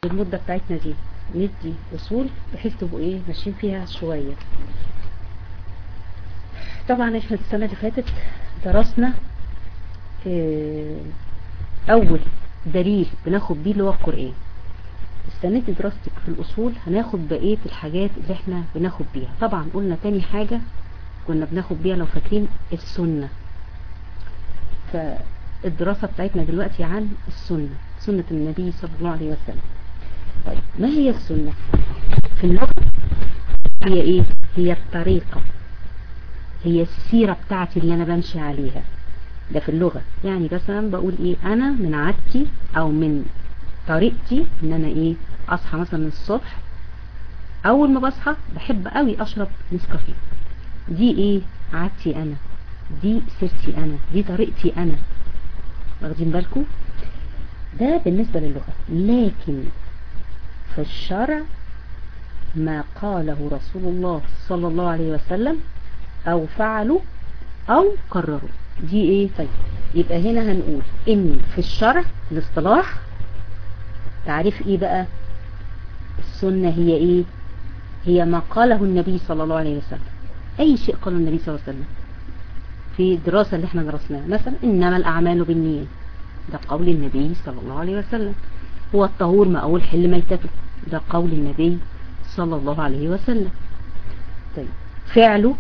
المدة بتاعتنا دي ندي اصول بحيث تبقوا ايه ماشيين فيها شوية طبعا احنا السنة اللي فاتت درسنا اه اول دليل بناخد بيه اللي هو القرآن السنة دي دراستك في الاصول هناخد بقية الحاجات اللي احنا بناخد بيها طبعا قلنا تاني حاجة كنا بناخد بيها لو فاكرين السنة فالدراسة بتاعتنا دلوقتي عن السنة سنة النبي صلى الله عليه وسلم طيب ما هي السنة في اللغة هي ايه هي الطريقة هي السيرة بتاعتي اللي انا بمشي عليها ده في اللغة يعني مثلا بقول ايه انا من عادتي او من طريقتي ان انا ايه اصحى مثلا من الصبح اول ما بصحى بحب قوي اشرب نسكافيه دي ايه عادتي انا دي سيرتي انا دي طريقتي انا واخدين بالكم ده بالنسبة للغة لكن في الشرع ما قاله رسول الله صلى الله عليه وسلم او فعلوا او قرروا دي ايه طيب يبقى هنا هنقول ان في الشرع الاصطلاح تعريف ايه بقى السنة هي ايه هي ما قاله النبي صلى الله عليه وسلم اي شيء قاله النبي صلى الله عليه وسلم في الدراسة اللي احنا درسناها مثلا انما الاعمال بالنية ده قول النبي صلى الله عليه وسلم هو الطهور ما اول حل ميتته ده قول النبي صلى الله عليه وسلم طيب فعله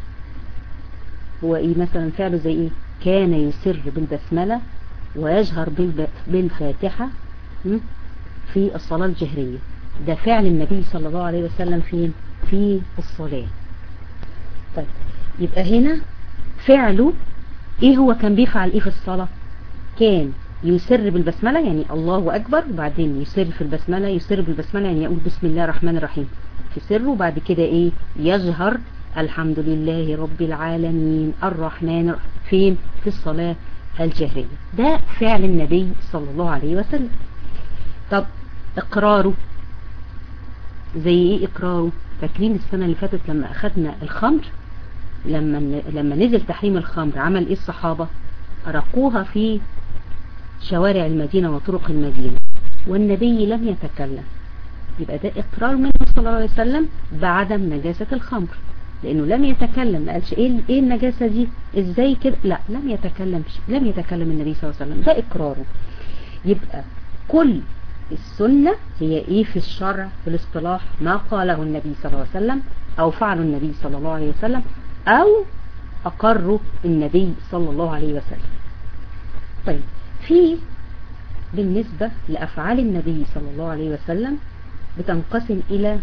هو ايه مثلا فعله زي ايه كان يسر بالبسملة ويجهر بالفاتحة في الصلاة الجهرية ده فعل النبي صلى الله عليه وسلم فين في الصلاة طيب يبقى هنا فعله ايه هو كان بيفعل ايه في الصلاة كان يسر بالبسملة يعني الله اكبر وبعدين يسر في البسملة يسر بالبسملة يعني يقول بسم الله الرحمن الرحيم في سره وبعد كده ايه يجهر الحمد لله رب العالمين الرحمن فين في الصلاة الجهرية ده فعل النبي صلى الله عليه وسلم طب اقراره زي ايه اقراره فاكرين السنة اللي فاتت لما اخدنا الخمر لما لما نزل تحريم الخمر عمل ايه الصحابة رقوها في شوارع المدينة وطرق المدينة والنبي لم يتكلم يبقى ده اقرار منه صلى الله عليه وسلم بعدم نجاسة الخمر لانه لم يتكلم ما قالش ايه ايه النجاسة دي ازاي كده لا لم يتكلم لم يتكلم النبي صلى الله عليه وسلم ده اقراره يبقى كل السنة هي ايه في الشرع في الاصطلاح ما قاله النبي صلى الله عليه وسلم او فعله النبي صلى الله عليه وسلم او اقره النبي صلى الله عليه وسلم طيب في بالنسبة لافعال النبي صلى الله عليه وسلم بتنقسم الى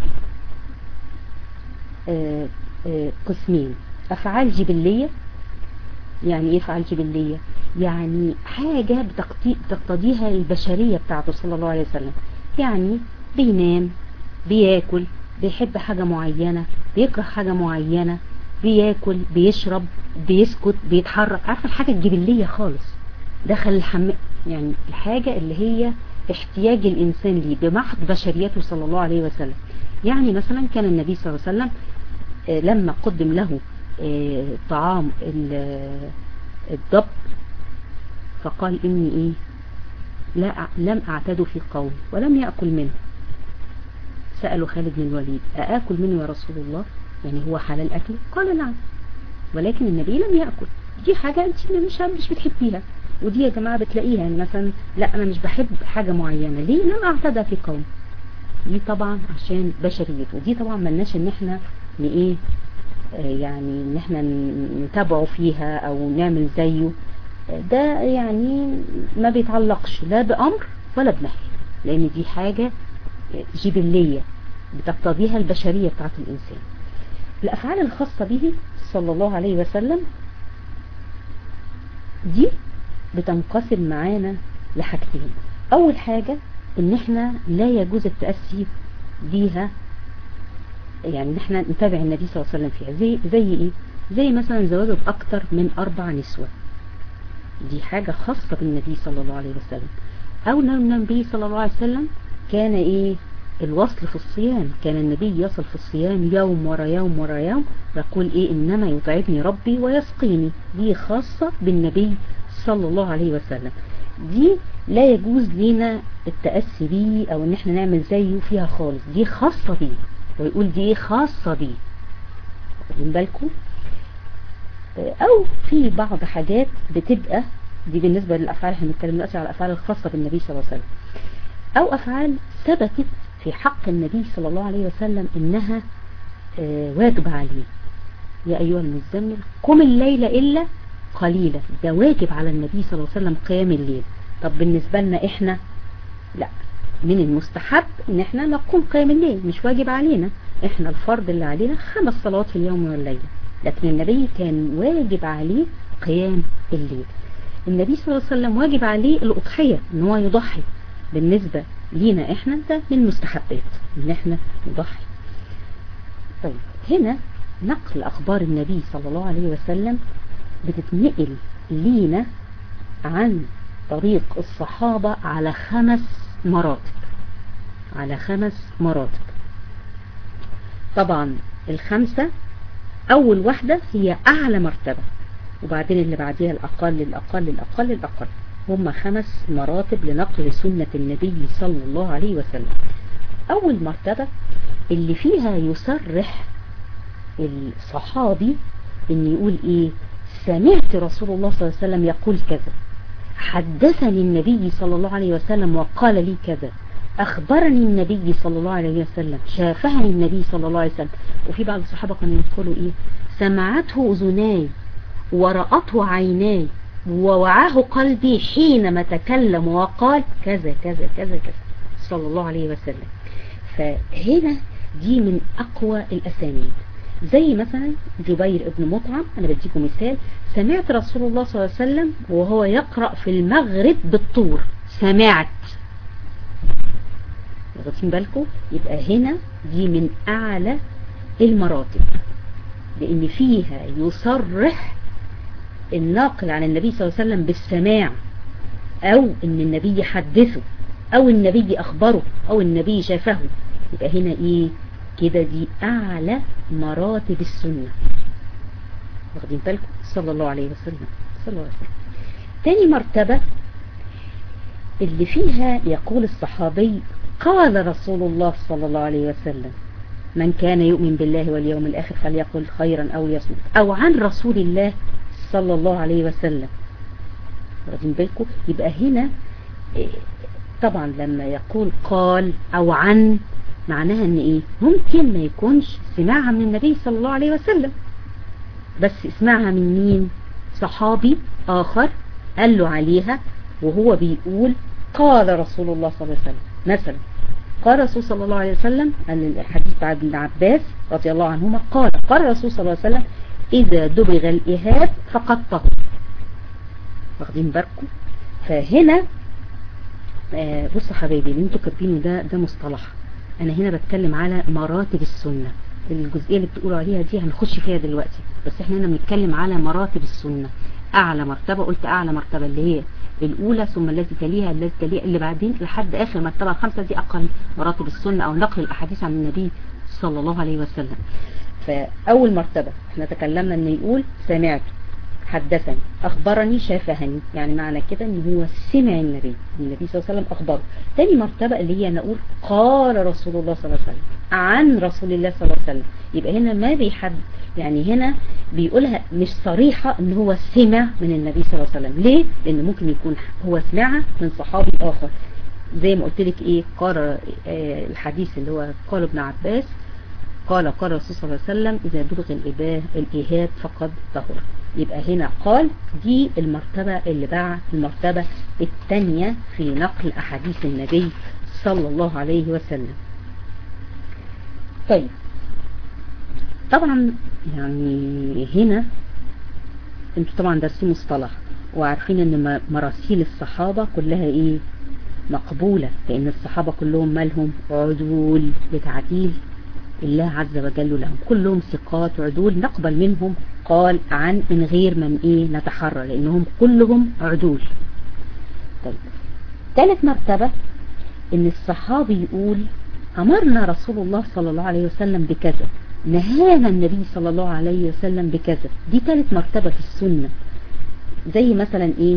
آآ آآ قسمين افعال جبلية يعني ايه افعال جبلية يعني حاجة بتقتضيها البشرية بتاعته صلى الله عليه وسلم يعني بينام بياكل بيحب حاجة معينة بيكره حاجة معينة بياكل بيشرب بيسكت بيتحرك عارفة الحاجة الجبلية خالص دخل الحمام يعني الحاجة اللي هي احتياج الإنسان ليه بمحض بشريته صلى الله عليه وسلم يعني مثلا كان النبي صلى الله عليه وسلم لما قدم له طعام الضب فقال إني إيه لا لم أعتد في قوم ولم يأكل منه سألوا خالد بن الوليد أأكل منه يا رسول الله يعني هو حلال أكل قال نعم ولكن النبي لم يأكل دي حاجة أنت مش مش بتحبيها ودي يا جماعة بتلاقيها يعني مثلا لا أنا مش بحب حاجة معينة ليه لم أعتدى في قوم دي طبعا عشان بشريته ودي طبعا ملناش ان احنا ايه يعني ان احنا نتابعه فيها او نعمل زيه ده يعني ما بيتعلقش لا بأمر ولا بنهي لان دي حاجة جبلية بتقتضيها البشرية بتاعت الانسان الافعال الخاصة به صلى الله عليه وسلم دي بتنقسم معانا لحاجتين اول حاجة ان احنا لا يجوز التأسي بيها يعني ان احنا نتابع النبي صلى الله عليه وسلم فيها زي, زي ايه زي مثلا زواجه باكتر من اربع نسوة دي حاجة خاصة بالنبي صلى الله عليه وسلم او ان النبي صلى الله عليه وسلم كان ايه الوصل في الصيام كان النبي يصل في الصيام يوم ورا يوم ورا يوم يقول ايه انما يطعمني ربي ويسقيني دي خاصة بالنبي صلى الله عليه وسلم دي لا يجوز لينا التأسي بيه او ان احنا نعمل زيه فيها خالص دي خاصة بيه ويقول دي خاصة بيه واخدين بالكم او في بعض حاجات بتبقى دي بالنسبة للأفعال احنا بنتكلم دلوقتي على الأفعال الخاصة بالنبي صلى الله عليه وسلم أو أفعال ثبتت في حق النبي صلى الله عليه وسلم إنها واجب عليه يا أيها المزمل قم الليل إلا قليلا ده واجب على النبي صلى الله عليه وسلم قيام الليل طب بالنسبة لنا إحنا لا من المستحب إن إحنا نقوم قيام الليل مش واجب علينا إحنا الفرض اللي علينا خمس صلوات في اليوم والليلة لكن النبي كان واجب عليه قيام الليل النبي صلى الله عليه وسلم واجب عليه الأضحية ان هو يضحي بالنسبة لينا احنا ده من المستحبات ان احنا نضحي طيب هنا نقل اخبار النبي صلى الله عليه وسلم بتتنقل لينا عن طريق الصحابة على خمس مراتب على خمس مراتب طبعا الخمسة اول واحدة هي اعلى مرتبة وبعدين اللي بعديها الأقل الأقل الأقل الأقل هم خمس مراتب لنقل سنة النبي صلى الله عليه وسلم أول مرتبة اللي فيها يصرح الصحابي ان يقول ايه سمعت رسول الله صلى الله عليه وسلم يقول كذا حدثني النبي صلى الله عليه وسلم وقال لي كذا أخبرني النبي صلى الله عليه وسلم شافهني النبي صلى الله عليه وسلم وفي بعض الصحابة كانوا يقولوا إيه سمعته أذناي ورأته عيناي ووعاه قلبي حينما تكلم وقال كذا كذا كذا كذا صلى الله عليه وسلم فهنا دي من أقوى الأسانيد زي مثلا جبير ابن مطعم أنا بديكم مثال سمعت رسول الله صلى الله عليه وسلم وهو يقرأ في المغرب بالطور سمعت واخدين بالكم يبقى هنا دي من أعلى المراتب لأن فيها يصرح الناقل عن النبي صلى الله عليه وسلم بالسماع او ان النبي يحدثه او النبي اخبره او النبي شافه يبقى هنا ايه كده دي اعلى مراتب السنة واخدين بالكم صلى الله عليه وسلم صلى الله عليه وسلم تاني مرتبة اللي فيها يقول الصحابي قال رسول الله صلى الله عليه وسلم من كان يؤمن بالله واليوم الآخر فليقل خيرا أو يصمت أو عن رسول الله صلى الله عليه وسلم واخدين بالكم يبقى هنا طبعا لما يقول قال او عن معناها ان ايه ممكن ما يكونش سمعها من النبي صلى الله عليه وسلم بس سمعها من مين صحابي اخر قال له عليها وهو بيقول قال رسول الله صلى الله عليه وسلم مثلا قال رسول صلى الله عليه وسلم الحديث بعد ابن عباس رضي الله عنهما قال قال رسول صلى الله عليه وسلم إذا دبغ الإهاب فقد طهر واخدين بالكم فهنا آه بصوا حبايبي اللي انتوا كاتبينه ده ده مصطلح انا هنا بتكلم على مراتب السنة الجزئية اللي بتقولوا عليها دي هنخش فيها دلوقتي بس احنا هنا بنتكلم على مراتب السنة اعلى مرتبة قلت اعلى مرتبة اللي هي الاولى ثم التي تليها التي تليها اللي بعدين لحد اخر مرتبة الخمسة دي اقل مراتب السنة او نقل الاحاديث عن النبي صلى الله عليه وسلم فأول مرتبة احنا تكلمنا ان يقول سمعت حدثني أخبرني شافهني يعني معنى كده ان هو سمع النبي النبي صلى الله عليه وسلم أخبره تاني مرتبة اللي هي نقول قال رسول الله صلى الله عليه وسلم عن رسول الله صلى الله عليه وسلم يبقى هنا ما بيحد يعني هنا بيقولها مش صريحة ان هو سمع من النبي صلى الله عليه وسلم ليه لان ممكن يكون هو سمعها من صحابي آخر زي ما قلت لك ايه قال اه الحديث اللي هو قال ابن عباس قال قال الرسول صلى الله عليه وسلم إذا بلغ الإباه الإيهاب فقد طهر يبقى هنا قال دي المرتبة اللي بعد المرتبة الثانية في نقل أحاديث النبي صلى الله عليه وسلم طيب طبعا يعني هنا انتوا طبعا دارسين مصطلح وعارفين ان مراسيل الصحابة كلها ايه مقبولة لان الصحابة كلهم مالهم عدول لتعديل الله عز وجل لهم كلهم ثقات عدول نقبل منهم قال عن من غير من ايه نتحرى لانهم كلهم عدول طيب ثالث مرتبة ان الصحابي يقول امرنا رسول الله صلى الله عليه وسلم بكذا نهانا النبي صلى الله عليه وسلم بكذا دي ثالث مرتبة في السنة زي مثلا ايه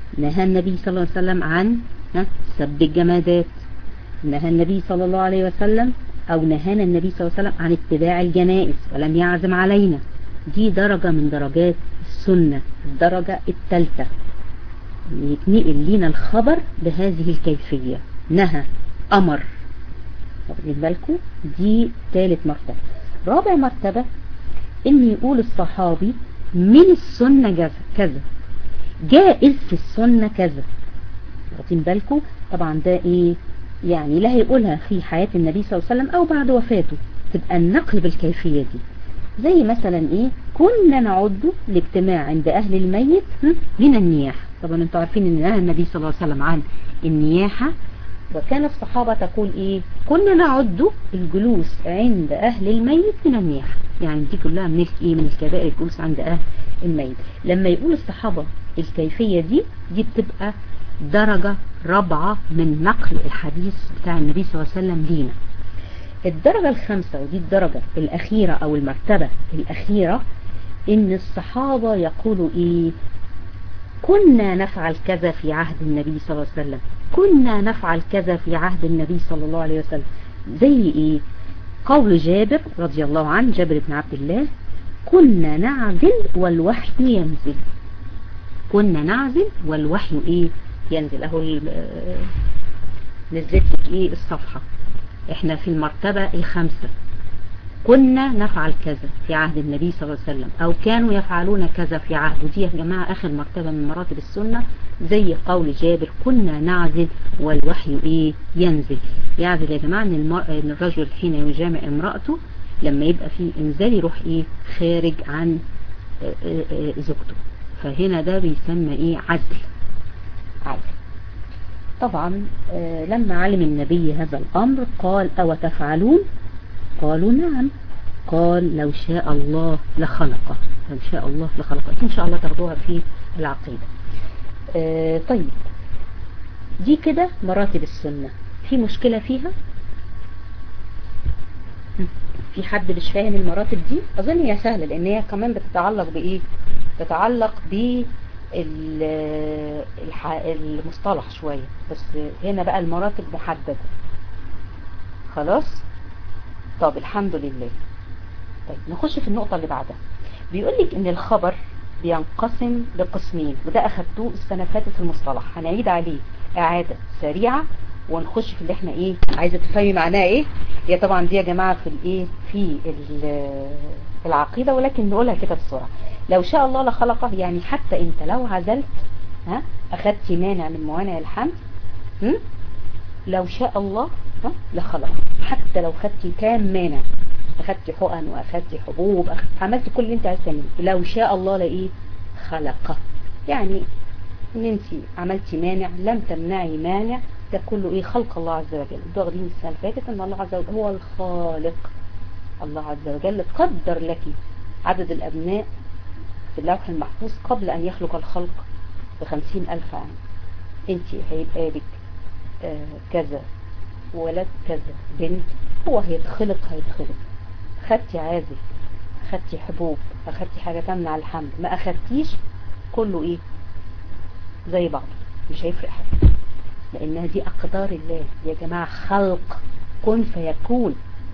نهى النبي صلى الله عليه وسلم عن سب الجمادات نهى النبي صلى الله عليه وسلم او نهانا النبي صلى الله عليه وسلم عن اتباع الجنائز ولم يعزم علينا دي درجة من درجات السنة الدرجة الثالثة يتنقل لنا الخبر بهذه الكيفية نهى امر واخدين بالكم دي ثالث مرتبة رابع مرتبة ان يقول الصحابي من السنة كذا كذا جائز في السنة كذا واخدين بالكم طبعا ده ايه يعني لا هيقولها في حياة النبي صلى الله عليه وسلم او بعد وفاته تبقى النقل بالكيفية دي زي مثلا ايه كنا نعد الاجتماع عند اهل الميت من النياحة طبعا انتوا عارفين ان نهى النبي صلى الله عليه وسلم عن النياحة وكان الصحابة تقول ايه كنا نعد الجلوس عند اهل الميت من النياحة يعني دي كلها من ايه من الكبائر الجلوس عند اهل الميت لما يقول الصحابة الكيفية دي دي بتبقى درجة رابعة من نقل الحديث بتاع النبي صلى الله عليه وسلم لينا الدرجة الخامسة ودي الدرجة الأخيرة أو المرتبة الأخيرة إن الصحابة يقولوا إيه كنا نفعل كذا في عهد النبي صلى الله عليه وسلم كنا نفعل كذا في عهد النبي صلى الله عليه وسلم زي إيه قول جابر رضي الله عنه جابر بن عبد الله كنا نعزل والوحي ينزل كنا نعزل والوحي إيه ينزل أهو نزلت لك إيه الصفحة احنا في المرتبة الخامسة كنا نفعل كذا في عهد النبي صلى الله عليه وسلم او كانوا يفعلون كذا في عهد ودي يا جماعة اخر مرتبة من مراتب السنة زي قول جابر كنا نعزل والوحي ايه ينزل يعزل يا جماعة ان, المر... إن الرجل حين يجامع امرأته لما يبقى في انزال يروح ايه خارج عن زوجته فهنا ده بيسمى ايه عزل عزل طبعا لما علم النبي هذا الأمر قال أو تفعلون قالوا نعم قال لو شاء الله لخلقه لو شاء الله لخلقه إن شاء الله تاخدوها في العقيدة طيب دي كده مراتب السنة في مشكلة فيها في حد مش فاهم المراتب دي أظن هي سهلة لأن هي كمان بتتعلق بإيه بتتعلق ب المصطلح شوية بس هنا بقى المراتب محددة خلاص طب الحمد لله طيب نخش في النقطة اللي بعدها بيقول لك ان الخبر بينقسم لقسمين وده اخدتوه السنة فاتت في المصطلح هنعيد عليه اعادة سريعة ونخش في اللي احنا ايه عايزة تفهمي معناه ايه هي طبعا دي يا جماعة في الايه في العقيدة ولكن نقولها كده بسرعة لو شاء الله لخلقه يعني حتى انت لو عزلت ها اخدت مانع من موانع الحمل هم؟ لو شاء الله ها لخلقه حتى لو خدت كام مانع اخدت حقن واخدت حبوب أخدت عملت كل اللي انت عايز تعمله لو شاء الله لايه خلقه يعني ان انت عملتي مانع لم تمنعي مانع ده كله ايه خلق الله عز وجل ده واخدين السنه اللي فاتت ان الله عز وجل هو الخالق الله عز وجل قدر لك عدد الابناء في اللوح المحفوظ قبل أن يخلق الخلق بخمسين ألف عام انت هيبقى لك آه كذا ولد كذا بنت هو هيتخلق هيتخلق أخدتي عازل أخدتي حبوب أخدتي حاجة تمنع الحمل ما أخدتيش كله إيه زي بعض مش هيفرق حاجة لأنها دي أقدار الله يا جماعة خلق كن فيكون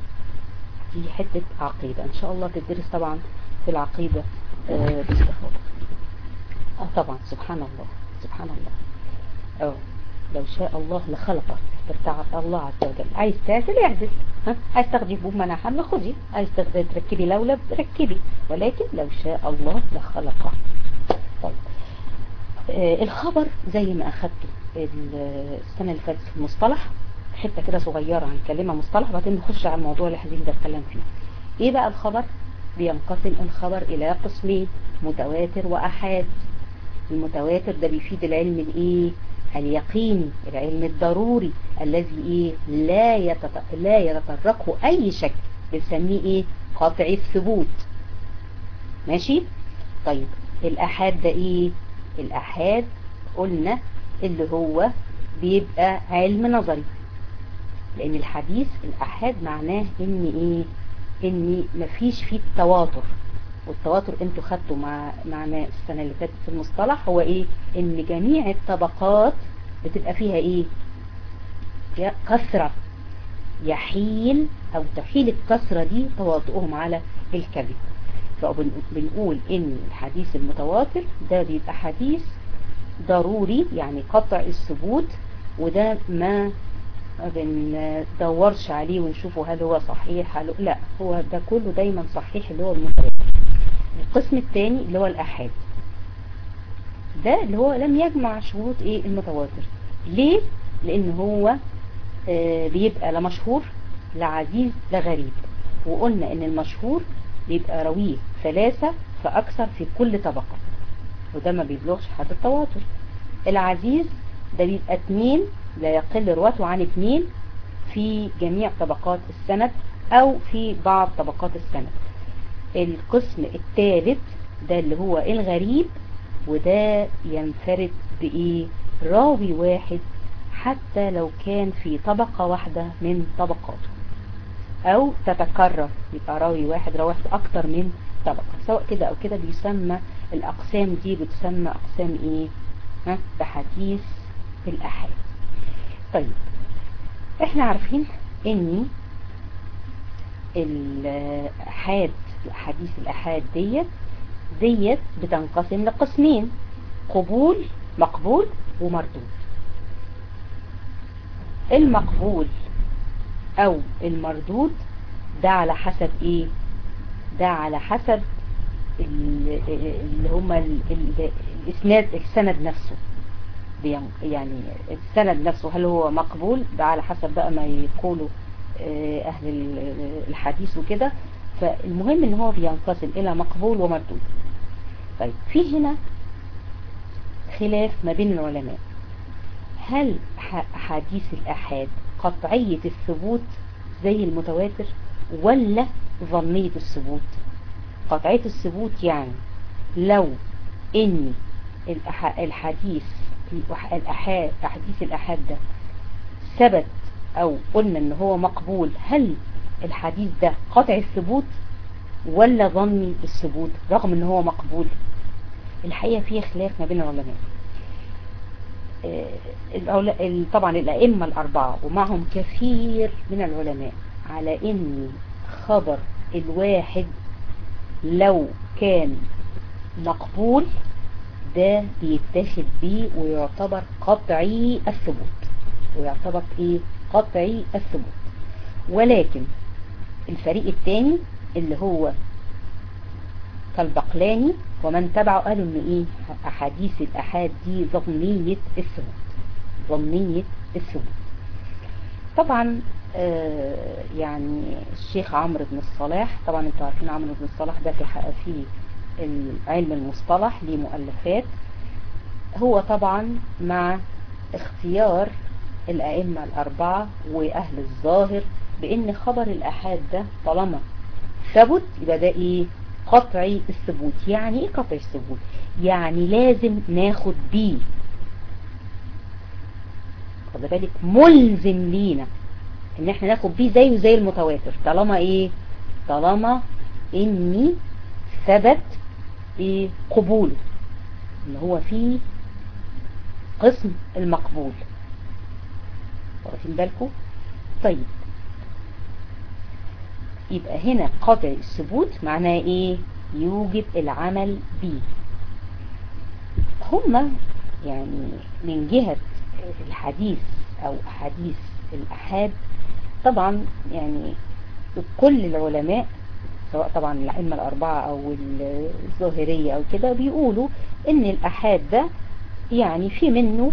دي حتة عقيدة إن شاء الله تدرس طبعا في العقيدة آه باستفاضة اه طبعا سبحان الله سبحان الله اه لو شاء الله لخلقك بتاع الله عز وجل عايز تعزل اعزل ها عايز تاخدي بوب منع حمل خدي عايز تركبي لولب ركبي ولكن لو شاء الله لخلقه طيب آه الخبر زي ما اخدته السنة اللي فاتت في المصطلح حتة كده صغيرة هنكلمها مصطلح بعدين نخش على الموضوع اللي عايزين نتكلم فيه ايه بقى الخبر بينقسم الخبر الى قسمين متواتر واحاد المتواتر ده بيفيد العلم الايه اليقيني العلم الضروري الذي ايه لا يتط... لا يتطرقه اي شك بنسميه ايه قطع الثبوت ماشي طيب الاحاد ده ايه الاحاد قلنا اللي هو بيبقى علم نظري لان الحديث الاحاد معناه ان ايه ان مفيش فيه التواتر والتواتر انتوا خدتوا مع معنا السنة اللي فاتت في المصطلح هو ايه ان جميع الطبقات بتبقى فيها ايه كثرة يحيل او تحيل الكثرة دي تواطؤهم على الكذب فبنقول ان الحديث المتواتر ده بيبقى حديث ضروري يعني قطع الثبوت وده ما بندورش عليه ونشوفه هل هو صحيح هل لا هو ده كله دايما صحيح اللي هو المتواتر القسم الثاني اللي هو الأحاد ده اللي هو لم يجمع شروط ايه المتواتر ليه لان هو آه بيبقى لا مشهور لا عزيز لا غريب وقلنا ان المشهور بيبقى رويه ثلاثة فاكثر في كل طبقة وده ما بيبلغش حد التواتر العزيز ده بيبقى اتنين لا يقل رواته عن اتنين في جميع طبقات السند او في بعض طبقات السند القسم الثالث ده اللي هو الغريب وده ينفرد بايه راوي واحد حتى لو كان في طبقة واحدة من طبقاته او تتكرر يبقى راوي واحد راوي واحد اكتر من طبقة سواء كده او كده بيسمى الاقسام دي بتسمى اقسام ايه ها بحديث الاحاد طيب احنا عارفين ان الاحاد الاحاديث الاحاد ديت ديت بتنقسم لقسمين قبول مقبول ومردود المقبول او المردود ده على حسب ايه ده على حسب اللي هما الاسناد السند نفسه يعني السند نفسه هل هو مقبول ده على حسب بقى ما يقولوا اهل الحديث وكده فالمهم ان هو بينقسم الى مقبول ومردود طيب في هنا خلاف ما بين العلماء هل حديث الأحاد قطعية الثبوت زي المتواتر ولا ظنية الثبوت قطعية الثبوت يعني لو ان الحديث الأحاد أحاديث الأحاد ده ثبت أو قلنا ان هو مقبول هل الحديث ده قطع الثبوت ولا ظني الثبوت رغم ان هو مقبول الحقيقة فيه خلاف ما بين العلماء طبعا الأئمة الأربعة ومعهم كثير من العلماء على ان خبر الواحد لو كان مقبول ده بيتاخد بيه ويعتبر قطعي الثبوت ويعتبر ايه قطعي الثبوت ولكن الفريق الثاني اللي هو كالبقلاني ومن تبعه قالوا ان ايه احاديث الاحاد دي ظنية الثبوت ظنية الثبوت طبعا آه يعني الشيخ عمرو بن الصلاح طبعا انتوا عارفين عمرو بن الصلاح ده في في علم المصطلح ليه مؤلفات هو طبعا مع اختيار الأئمة الأربعة وأهل الظاهر بأن خبر الأحاد ده طالما ثبت يبقى ده إيه قطعي الثبوت يعني إيه قطعي الثبوت يعني لازم ناخد بيه خد بالك ملزم لينا ان احنا ناخد بيه زيه زي المتواتر طالما ايه طالما اني ثبت ايه قبوله اللي هو فيه قسم المقبول واخدين بالكم طيب يبقى هنا قطع الثبوت معناه ايه يوجب العمل به هما يعني من جهة الحديث او حديث الاحاد طبعا يعني كل العلماء سواء طبعا الأئمة الأربعة أو الظاهرية أو كده بيقولوا إن الأحاد ده يعني في منه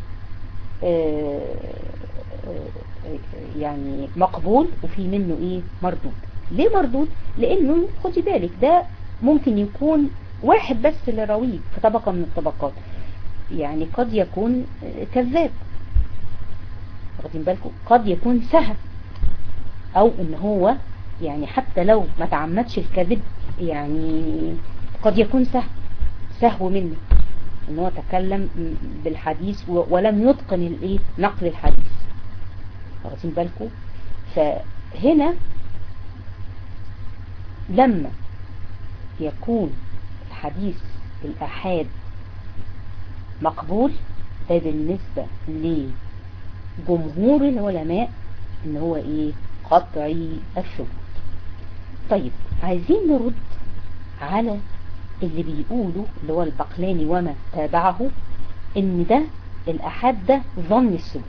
يعني مقبول وفي منه إيه مردود ليه مردود؟ لأنه خدي بالك ده ممكن يكون واحد بس اللي راويه في طبقة من الطبقات يعني قد يكون كذاب واخدين بالكم قد يكون سهل او ان هو يعني حتى لو ما تعمدش الكذب يعني قد يكون سهو سهو منه ان هو تكلم بالحديث ولم يتقن الايه نقل الحديث واخدين بالكم فهنا لما يكون الحديث الأحاد مقبول ده بالنسبة لجمهور العلماء ان هو ايه قطعي الثبوت طيب عايزين نرد على اللي بيقولوا اللي هو البقلاني وما تابعه ان ده الأحد ده ظن الثبوت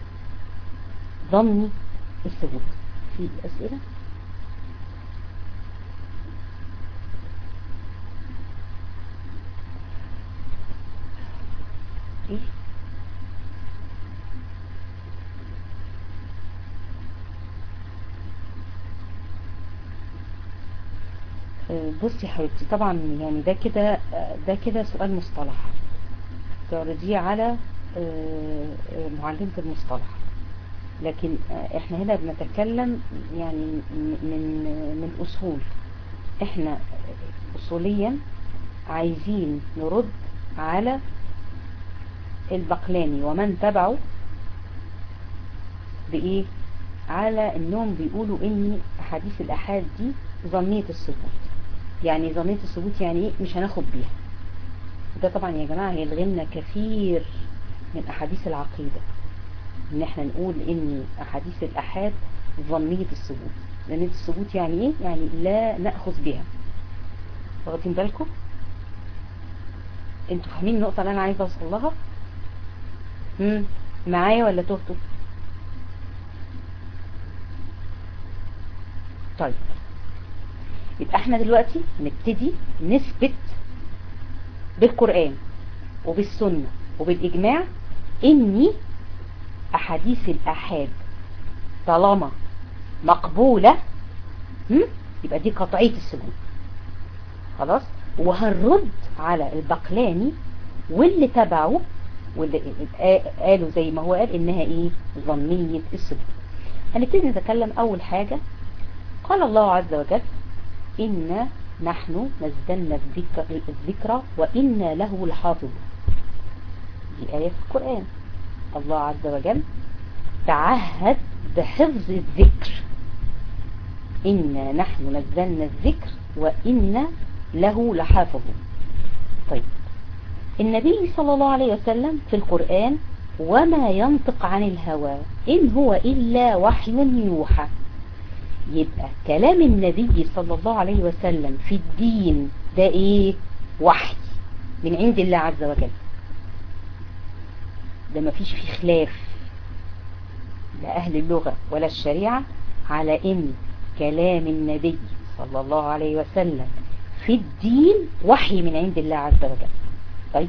ظني الثبوت في أسئلة ايه بصي حبيبتي طبعا يعني ده كده ده كده سؤال مصطلح تعرضيه على معلمة المصطلح لكن احنا هنا بنتكلم يعني من من اصول احنا اصوليا عايزين نرد على البقلاني ومن تبعه بايه على انهم بيقولوا ان احاديث الاحاد دي ظنية الثبوت يعني ظنية الثبوت يعني ايه مش هناخد بيها ده طبعا يا جماعة هيلغي لنا كثير من احاديث العقيدة ان احنا نقول ان احاديث الاحاد ظنية الثبوت ظنية الثبوت يعني ايه يعني لا نأخذ بها واخدين بالكم انتوا فاهمين النقطة اللي انا عايزة اوصل لها امم معايا ولا تهتوا طيب يبقى احنا دلوقتي نبتدي نثبت بالقرآن وبالسنة وبالإجماع اني احاديث الاحاد طالما مقبولة يبقى دي قطعية الثبوت خلاص وهنرد على البقلاني واللي تبعه واللي قالوا زي ما هو قال انها ايه ظنية الثبوت هنبتدي نتكلم اول حاجة قال الله عز وجل إنا نحن نزلنا الذكر, الذكر وإنا له لحافظ دي آية في القرآن الله عز وجل تعهد بحفظ الذكر إنا نحن نزلنا الذكر وإنا له لحافظ طيب النبي صلى الله عليه وسلم في القرآن وما ينطق عن الهوى إن هو إلا وحي يوحى يبقى كلام النبي صلى الله عليه وسلم في الدين ده ايه وحي من عند الله عز وجل ده ما فيش فيه خلاف لا اهل اللغة ولا الشريعة على ان كلام النبي صلى الله عليه وسلم في الدين وحي من عند الله عز وجل طيب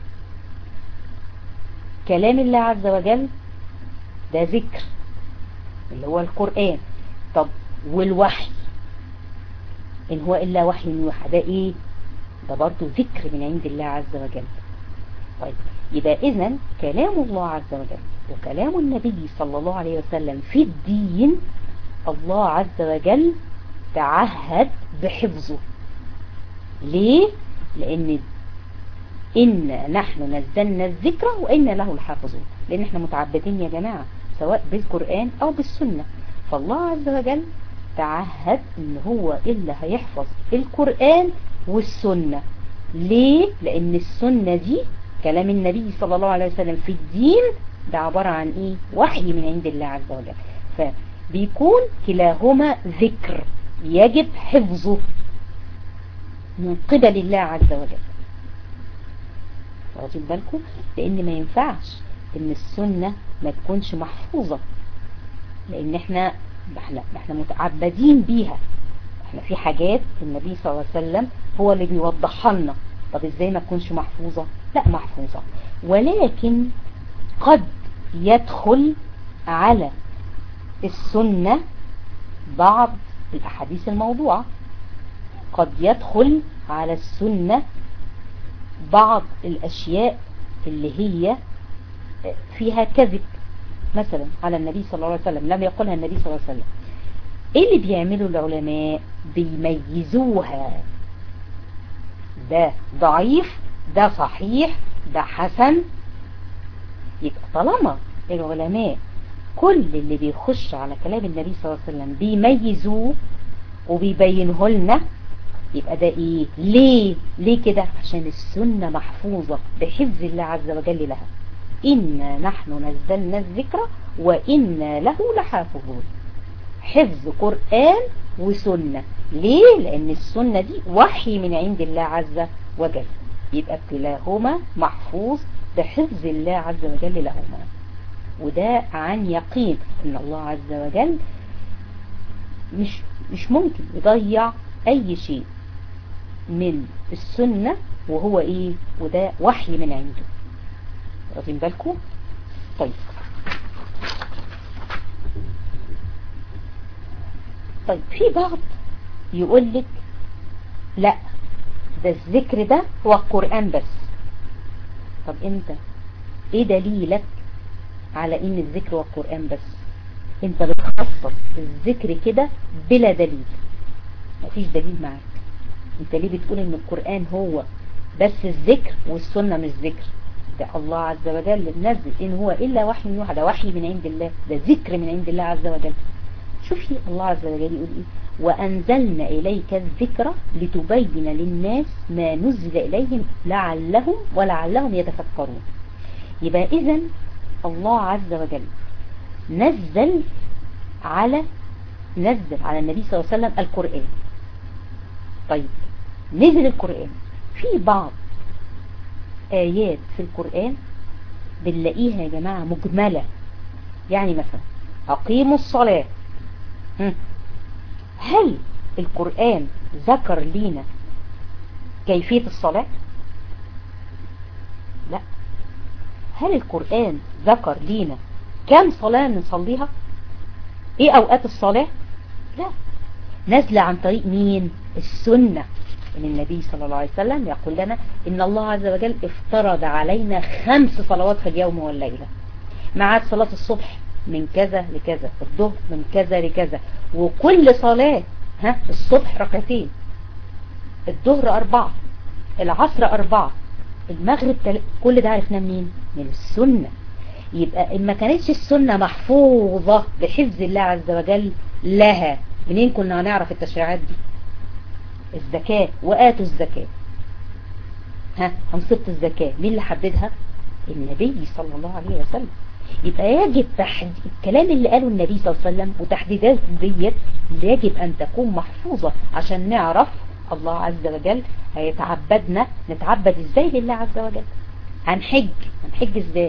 كلام الله عز وجل ده ذكر اللي هو القرآن طب والوحي إن هو إلا وحي يوحى ده إيه ده برضو ذكر من عند الله عز وجل طيب يبقى إذا كلام الله عز وجل وكلام النبي صلى الله عليه وسلم في الدين الله عز وجل تعهد بحفظه ليه لأن إن نحن نزلنا الذكر وإن له الحافظون لأن احنا متعبدين يا جماعة سواء بالقرآن أو بالسنة فالله عز وجل تعهد ان هو اللي هيحفظ القرآن والسنة ليه؟ لان السنة دي كلام النبي صلى الله عليه وسلم في الدين ده عبارة عن ايه وحي من عند الله عز وجل فبيكون كلاهما ذكر يجب حفظه من قبل الله عز وجل واخدين بالكم لان ما ينفعش ان السنة ما تكونش محفوظة لان احنا احنا احنا متعبدين بيها احنا في حاجات النبي صلى الله عليه وسلم هو اللي بيوضحها لنا طب ازاي ما تكونش محفوظة لا محفوظة ولكن قد يدخل على السنة بعض الاحاديث الموضوعة قد يدخل على السنة بعض الاشياء اللي هي فيها كذب مثلا على النبي صلى الله عليه وسلم لم يقولها النبي صلى الله عليه وسلم ايه اللي بيعمله العلماء بيميزوها ده ضعيف ده صحيح ده حسن يبقى طالما العلماء كل اللي بيخش على كلام النبي صلى الله عليه وسلم بيميزوه وبيبينه لنا يبقى ده ايه ليه ليه كده عشان السنة محفوظة بحفظ الله عز وجل لها إنا نحن نزلنا الذكر وإنا له لحافظون حفظ قرآن وسنة ليه لأن السنة دي وحي من عند الله عز وجل يبقى كلاهما محفوظ بحفظ الله عز وجل لهما وده عن يقين ان الله عز وجل مش مش ممكن يضيع اي شيء من السنة وهو ايه وده وحي من عنده واخدين بالكم طيب طيب في بعض يقول لك لا ده الذكر ده هو القرآن بس طب انت ايه دليلك على ان الذكر هو القرآن بس انت بتخصص الذكر كده بلا دليل مفيش دليل معاك انت ليه بتقول ان القرآن هو بس الذكر والسنة مش ذكر ده الله عز وجل نزل ان هو الا وحي من واحد ده وحي من عند الله ده ذكر من عند الله عز وجل شوفي الله عز وجل يقول ايه وأنزلنا إليك الذكر لتبين للناس ما نزل إليهم لعلهم ولعلهم يتفكرون يبقى إذن الله عز وجل نزل على نزل على النبي صلى الله عليه وسلم القرآن طيب نزل القرآن في بعض آيات في القرآن بنلاقيها يا جماعة مجملة يعني مثلا أقيموا الصلاة هل القرآن ذكر لينا كيفية الصلاة لا هل القرآن ذكر لينا كم صلاة نصليها ايه اوقات الصلاة لا نازلة عن طريق مين السنة ان النبي صلى الله عليه وسلم يقول لنا ان الله عز وجل افترض علينا خمس صلوات في اليوم والليلة معاد صلاة الصبح من كذا لكذا الظهر من كذا لكذا وكل صلاة ها الصبح ركعتين الظهر أربعة العصر أربعة المغرب تل... كل ده عرفناه منين من السنة يبقى إن ما كانتش السنة محفوظة بحفظ الله عز وجل لها منين كنا هنعرف التشريعات دي الزكاة وآتوا الزكاة ها أنصبة الزكاة مين اللي حددها النبي صلى الله عليه وسلم يبقى يجب تحديد الكلام اللي قاله النبي صلى الله عليه وسلم وتحديدات ديت يجب أن تكون محفوظة عشان نعرف الله عز وجل هيتعبدنا نتعبد ازاي لله عز وجل هنحج هنحج ازاي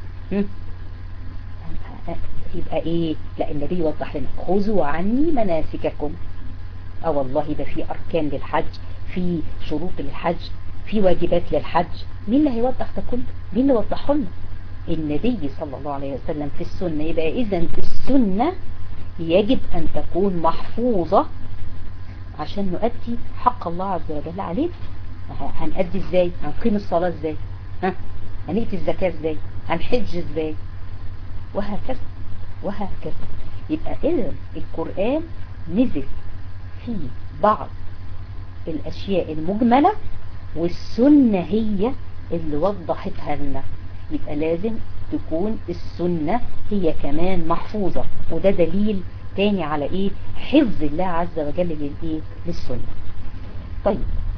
يبقى ايه لا النبي يوضح لنا خذوا عني مناسككم اه والله ده في اركان للحج في شروط للحج في واجبات للحج مين اللي هيوضح ده كله مين اللي وضحه لنا النبي صلى الله عليه وسلم في السنة يبقى اذا السنة يجب ان تكون محفوظة عشان نؤدي حق الله عز وجل عليه هنأدي ازاي هنقيم الصلاة ازاي ها هنأتي الزكاة ازاي هنحج ازاي وهكذا وهكذا يبقى اذا القرآن نزل في بعض الاشياء المجملة والسنة هي اللي وضحتها لنا يبقى لازم تكون السنة هي كمان محفوظة وده دليل تاني على ايه حفظ الله عز وجل للايه للسنة طيب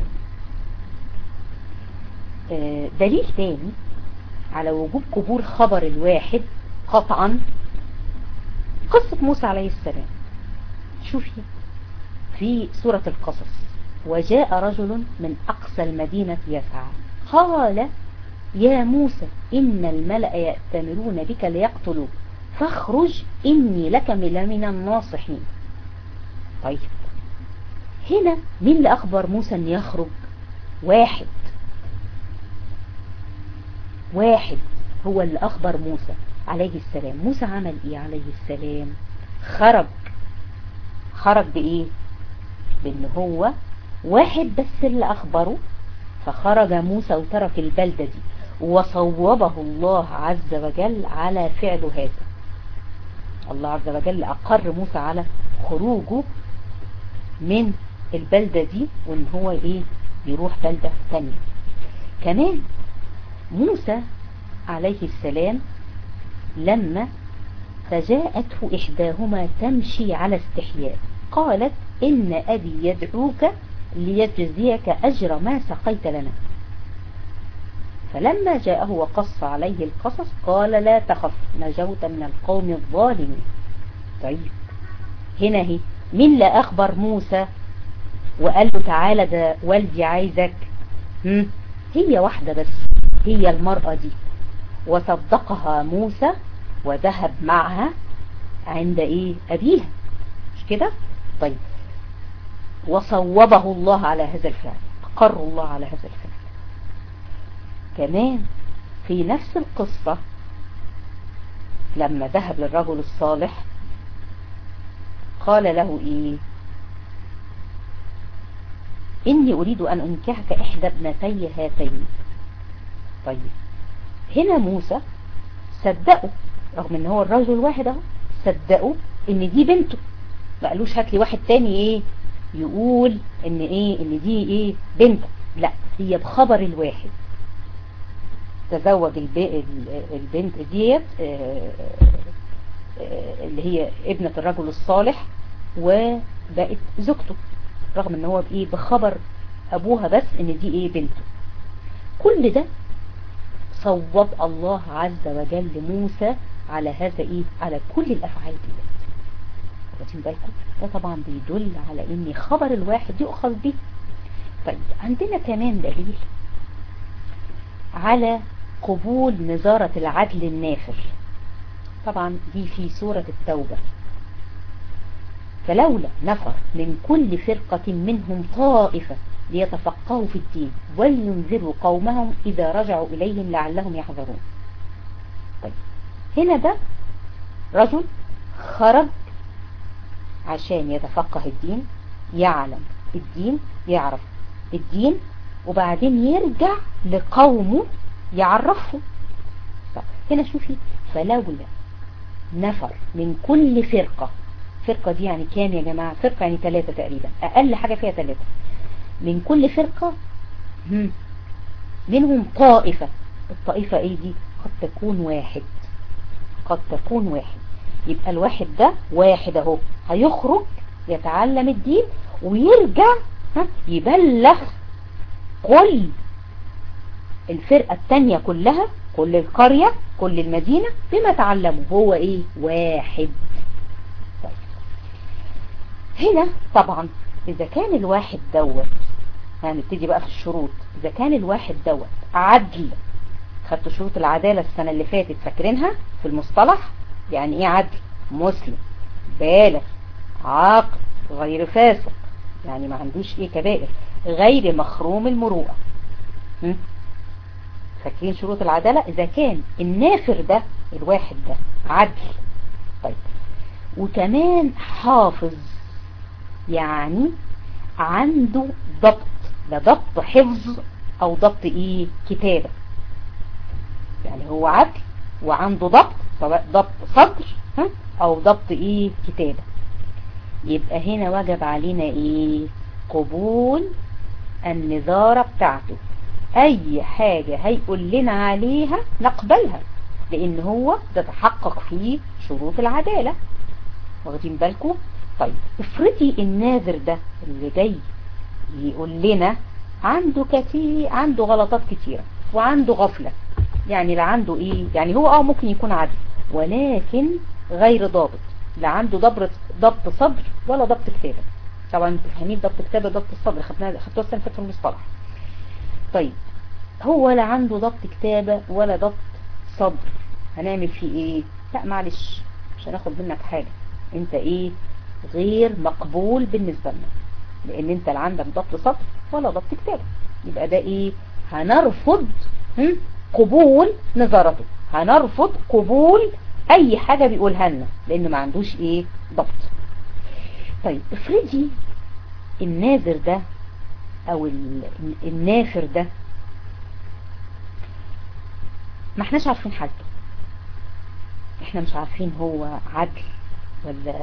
آه دليل تاني على وجوب قبول خبر الواحد قطعا قصة موسى عليه السلام شوفي في سورة القصص وجاء رجل من أقصى المدينة يسعى قال يا موسى إن الملأ يأتمرون بك ليقتلوك فاخرج إني لك من الناصحين طيب هنا مين اللي أخبر موسى أن يخرج واحد واحد هو اللي أخبر موسى عليه السلام موسى عمل إيه عليه السلام خرج خرج بإيه بأن هو واحد بس اللي أخبره فخرج موسى وترك البلدة دي وصوبه الله عز وجل على فعل هذا الله عز وجل أقر موسى على خروجه من البلدة دي وان هو ايه يروح بلدة ثانية كمان موسى عليه السلام لما فجاءته إحداهما تمشي على استحياء قالت إن أبي يدعوك ليجزيك أجر ما سقيت لنا فلما جاءه وقص عليه القصص قال لا تخف نجوت من القوم الظالمين طيب هنا هي مين لا أخبر موسى وقال له تعالى ده والدي عايزك هم؟ هي واحدة بس هي المرأة دي وصدقها موسى وذهب معها عند ايه ابيها مش كده طيب وصوبه الله على هذا الفعل أقر الله على هذا الفعل كمان في نفس القصة لما ذهب للرجل الصالح قال له ايه إني أريد أن أنكحك إحدى ابنتي هاتين طيب هنا موسى صدقوا رغم ان هو الرجل واحد اهو صدقوا ان دي بنته ما قالوش هات لي واحد تاني ايه يقول ان ايه ان دي ايه بنتك لا هي بخبر الواحد تزوج البنت ديت اللي هي ابنة الرجل الصالح وبقت زوجته رغم ان هو بايه بخبر ابوها بس ان دي ايه بنته كل ده صوب الله عز وجل موسى على هذا ايه على كل الافعال دي واخدين بالكم ده طبعا بيدل على ان خبر الواحد يؤخذ به طيب عندنا كمان دليل على قبول نظارة العدل النافر طبعا دي في سورة التوبة فلولا نفر من كل فرقة منهم طائفة ليتفقهوا في الدين ولينذروا قومهم إذا رجعوا إليهم لعلهم يحذرون طيب هنا ده رجل خرج عشان يتفقه الدين يعلم الدين يعرف الدين وبعدين يرجع لقومه يعرفهم طيب هنا شوفي فلولا نفر من كل فرقة فرقة دي يعني كام يا جماعة فرقة يعني ثلاثة تقريبا أقل حاجة فيها ثلاثة من كل فرقة منهم طائفة الطائفة ايه دي قد تكون واحد قد تكون واحد يبقى الواحد ده واحد اهو هيخرج يتعلم الدين ويرجع يبلغ كل الفرقة التانية كلها كل القرية كل المدينة بما تعلموا هو ايه واحد طيب. هنا طبعا اذا كان الواحد دوت هنبتدي بقى في الشروط اذا كان الواحد دوت عدل خدتوا شروط العدالة السنة اللي فاتت فاكرينها في المصطلح يعني ايه عدل مسلم بالغ عاقل غير فاسق يعني ما عندوش ايه كبائر غير مخروم المروءة فاكرين شروط العدالة اذا كان النافر ده الواحد ده عدل طيب وكمان حافظ يعني عنده ضبط لا ضبط حفظ او ضبط ايه كتابة يعني هو عدل وعنده ضبط سواء ضبط صدر ها او ضبط ايه كتابة يبقى هنا وجب علينا ايه قبول النظارة بتاعته اي حاجة هيقول لنا عليها نقبلها لان هو تتحقق فيه شروط العدالة واخدين بالكم طيب افرضي الناذر ده اللي جاي يقول لنا عنده كتير عنده غلطات كتيرة وعنده غفلة يعني لا عنده ايه يعني هو اه ممكن يكون عدل ولكن غير ضابط لا عنده ضبط ضبط صدر ولا ضبط كتابة طبعا تفهمين ضبط كتابة ضبط الصدر خدناها خدتوها السنة في المصطلح طيب هو لا عنده ضبط كتابة ولا ضبط صدر هنعمل فيه ايه لا معلش مش هناخد منك حاجة انت ايه غير مقبول بالنسبة لنا لان انت لا عندك ضبط صدر ولا ضبط كتابة يبقى ده ايه هنرفض قبول نظرته هنرفض قبول اي حاجة بيقولها لنا لان ما عندوش ايه ضبط طيب افرضي الناذر ده او النافر ده ما احناش عارفين حالته احنا مش عارفين هو عدل ولا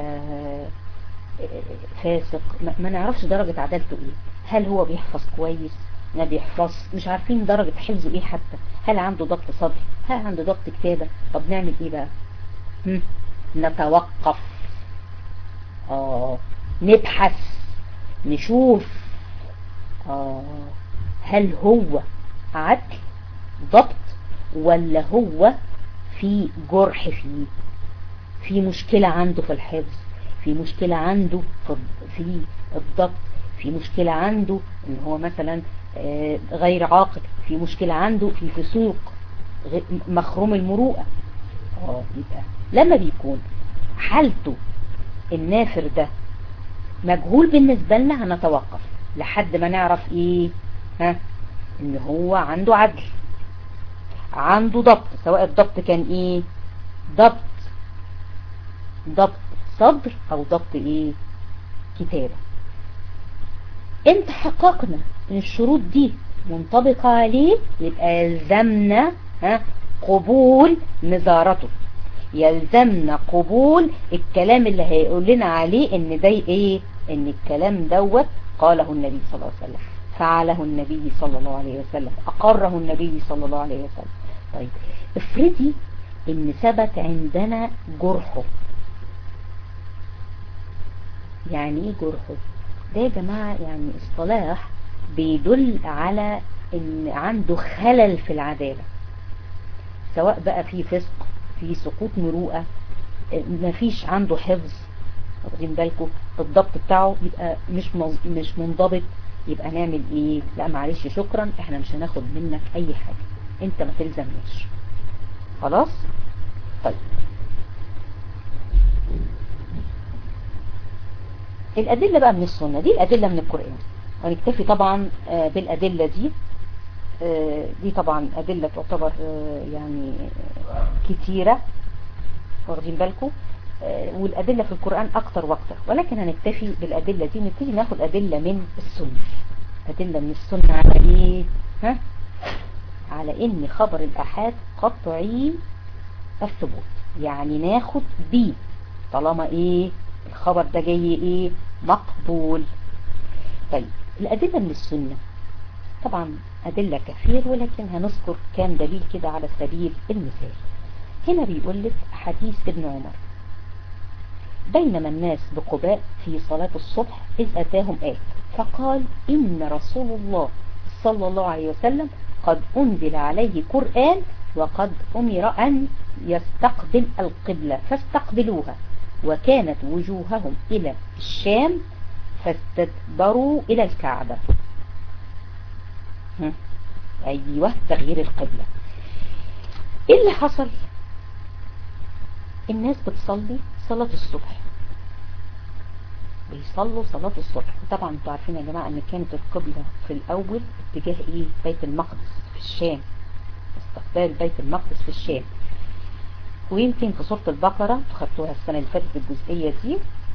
فاسق ما نعرفش درجة عدالته ايه هل هو بيحفظ كويس ما بيحفظ مش عارفين درجة حفظه ايه حتى هل عنده ضبط صدر هل عنده ضبط كتابة طب نعمل ايه بقى هم؟ نتوقف اه نبحث نشوف آه هل هو عدل ضبط ولا هو في جرح فيه في مشكلة عنده في الحفظ في مشكلة عنده في في الضبط في مشكلة عنده ان هو مثلا غير عاقل في مشكلة عنده في فسوق مخروم المروءة اه يبقى لما بيكون حالته النافر ده مجهول بالنسبة لنا هنتوقف لحد ما نعرف ايه ها ان هو عنده عدل عنده ضبط سواء الضبط كان ايه ضبط ضبط صدر او ضبط ايه كتابة انت حققنا ان الشروط دي منطبقة عليه يبقى يلزمنا ها قبول نظارته يلزمنا قبول الكلام اللي هيقول لنا عليه ان ده ايه ان الكلام دوت قاله النبي صلى الله عليه وسلم فعله النبي صلى الله عليه وسلم اقره النبي صلى الله عليه وسلم طيب افرضي ان ثبت عندنا جرحه يعني ايه جرحه ده يا جماعة يعني اصطلاح بيدل على ان عنده خلل في العدالة سواء بقى في فسق في سقوط مروءة مفيش عنده حفظ واخدين بالكم الضبط بتاعه يبقى مش مش منضبط يبقى نعمل ايه لا معلش شكرا احنا مش هناخد منك اي حاجة انت ما تلزمناش خلاص طيب الأدلة بقى من السنة دي الأدلة من القرآن ونكتفي طبعا بالأدلة دي دي طبعا أدلة تعتبر يعني كتيرة واخدين بالكم والأدلة في القرآن أكتر وأكتر ولكن هنكتفي بالأدلة دي نبتدي ناخد أدلة من السنة أدلة من السنة على إيه ها على إن خبر الأحاد قطعي الثبوت يعني ناخد بيه طالما إيه الخبر ده جاي ايه مقبول طيب الأدلة من السنة طبعا أدلة كثير ولكن هنذكر كام دليل كده على سبيل المثال هنا بيقول لك حديث ابن عمر بينما الناس بقباء في صلاة الصبح إذ أتاهم آت فقال إن رسول الله صلى الله عليه وسلم قد أنزل عليه قرآن وقد أمر أن يستقبل القبلة فاستقبلوها وكانت وجوههم إلى الشام فاستدبروا إلى الكعبة أيوة تغيير القبلة إيه اللي حصل الناس بتصلي صلاة الصبح بيصلوا صلاة الصبح طبعا انتوا عارفين يا جماعة ان كانت القبلة في الاول اتجاه ايه بيت المقدس في الشام استقبال بيت المقدس في الشام ويمكن في سورة البقرة خدتوها السنة اللي فاتت الجزئية دي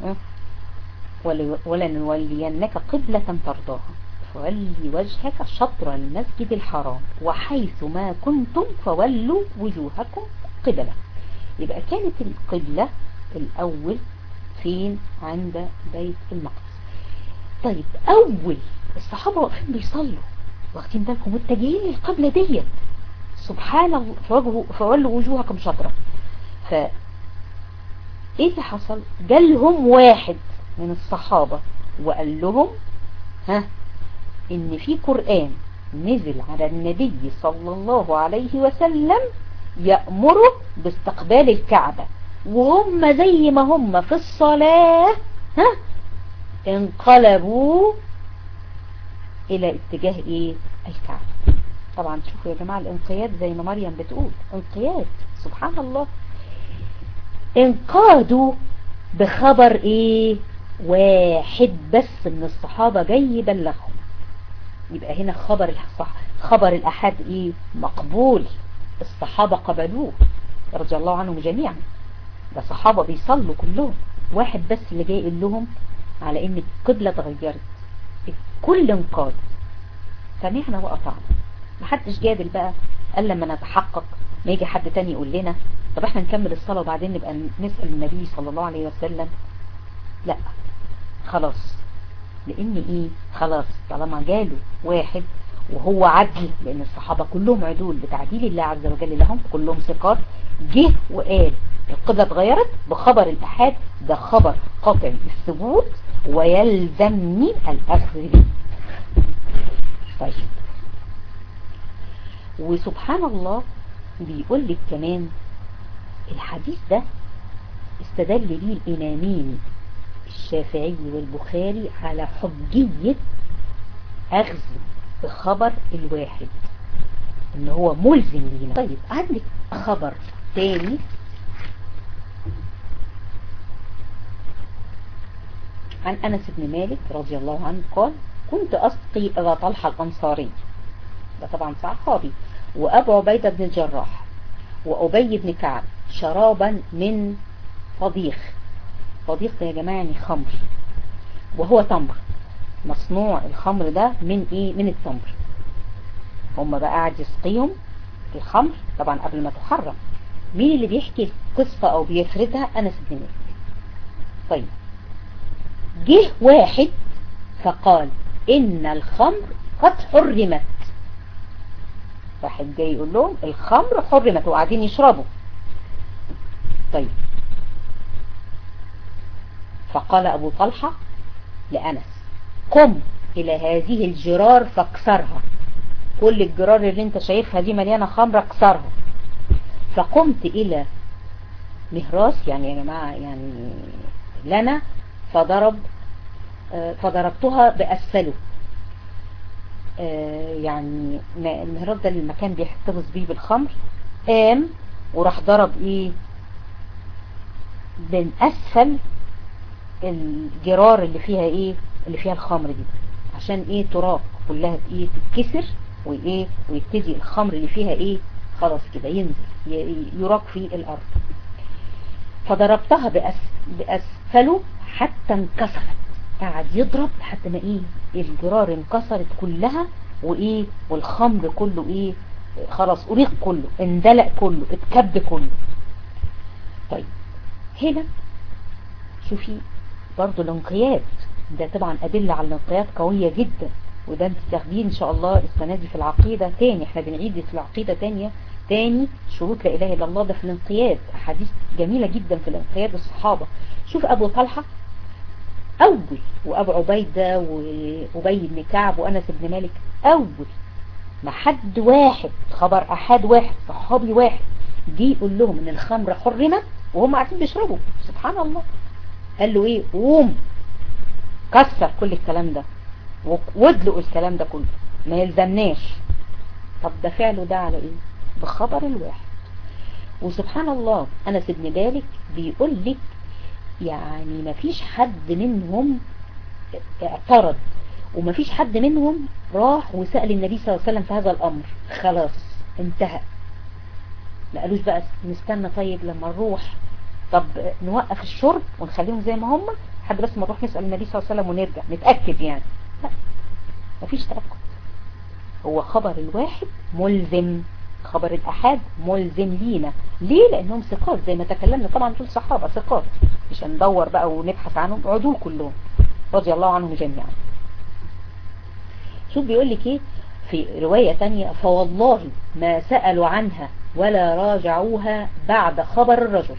ولنولينك قبلة ترضاها فولي وجهك شطر المسجد الحرام وحيث ما كنتم فولوا وجوهكم قبلة يبقى كانت القبلة الأول فين عند بيت المقدس طيب أول الصحابة واقفين بيصلوا واخدين بالكم متجهين للقبلة ديت سبحان الله فولوا وجوهكم شطرة ف ايه اللي حصل جالهم واحد من الصحابة وقال لهم ها ان في قرآن نزل على النبي صلى الله عليه وسلم يأمره باستقبال الكعبة وهم زي ما هم في الصلاة ها انقلبوا الى اتجاه ايه الكعبة طبعا شوفوا يا جماعة الانقياد زي ما مريم بتقول انقياد سبحان الله انقادوا بخبر ايه واحد بس من الصحابة جاي يبلغهم يبقى هنا خبر الصح خبر الأحد ايه مقبول الصحابة قبلوه رضي الله عنهم جميعا ده صحابة بيصلوا كلهم واحد بس اللي جاي يقول لهم على ان القبلة اتغيرت الكل انقاد سمعنا وقطعنا محدش جادل بقى قال لما نتحقق ما يجي حد تاني يقول لنا طب احنا نكمل الصلاة وبعدين نبقى نسأل النبي صلى الله عليه وسلم لا خلاص لان ايه خلاص طالما جاله واحد وهو عدل لان الصحابة كلهم عدول بتعديل الله عز وجل لهم كلهم ثقات جه وقال القبلة اتغيرت بخبر الأحاد ده خبر قاطع الثبوت ويلزمني الأخذ به طيب وسبحان الله بيقول لك كمان الحديث ده استدل ليه الإمامين الشافعي والبخاري على حجية أخذ الخبر الواحد ان هو ملزم لينا طيب عندك خبر تاني عن أنس بن مالك رضي الله عنه قال كنت أسقي أبا طلحة الأنصاري ده طبعا صحابي وأبو عبيدة بن الجراح وأبي بن كعب شرابا من فضيخ فضيخ ده يا جماعة يعني خمر وهو تمر مصنوع الخمر ده من ايه من التمر هم بقى قاعد يسقيهم الخمر طبعا قبل ما تحرم مين اللي بيحكي القصة او بيفردها انس بن مالك طيب جه واحد فقال ان الخمر قد حرمت واحد جاي يقول لهم الخمر حرمت وقاعدين يشربوا طيب فقال ابو طلحة لانس قم الى هذه الجرار فاكسرها كل الجرار اللي انت شايفها دي مليانة خمرة اكسرها فقمت الى مهراس يعني يا جماعة يعني لنا فضرب فضربتها بأسفله يعني المهراس ده المكان بيحتفظ بيه بالخمر قام وراح ضرب ايه من اسفل الجرار اللي فيها ايه اللي فيها الخمر دي عشان ايه تراق كلها ايه تتكسر وايه ويبتدي الخمر اللي فيها ايه خلاص كده ينزل يراق في الارض فضربتها بأس بأسفله حتى انكسرت قعد يضرب لحد ما ايه الجرار انكسرت كلها وايه والخمر كله ايه خلاص اريق كله اندلق كله اتكب كله طيب هنا شوفي برضو الانقياد ده طبعا أدلة على الانقياد قوية جدا وده انت تاخديه ان شاء الله السنة دي في العقيدة تاني احنا بنعيد في العقيدة تانية تاني شروط لا اله الا الله ده في الانقياد احاديث جميلة جدا في الانقياد الصحابة شوف ابو طلحة اول وابو عبيدة وابي بن كعب وانس بن مالك اول ما حد واحد خبر احد واحد صحابي واحد جه يقول لهم ان الخمر حرمت وهم قاعدين بيشربوا سبحان الله قال له ايه قوم كسر كل الكلام ده وادلقوا الكلام ده كله ما يلزمناش طب ده فعله ده على ايه بخبر الواحد وسبحان الله انس بن مالك بيقول لك يعني ما فيش حد منهم اعترض وما فيش حد منهم راح وسأل النبي صلى الله عليه وسلم في هذا الامر خلاص انتهى ما قالوش بقى نستنى طيب لما نروح طب نوقف الشرب ونخليهم زي ما هم لحد بس ما نروح نسأل النبي صلى الله عليه وسلم ونرجع نتأكد يعني لا مفيش تأكد هو خبر الواحد ملزم خبر الأحد ملزم لينا ليه لأنهم ثقات زي ما تكلمنا طبعا دول صحابة ثقات مش هندور بقى ونبحث عنهم عدول كلهم رضي الله عنهم جميعا شوف بيقول لك ايه في رواية تانية فوالله ما سألوا عنها ولا راجعوها بعد خبر الرجل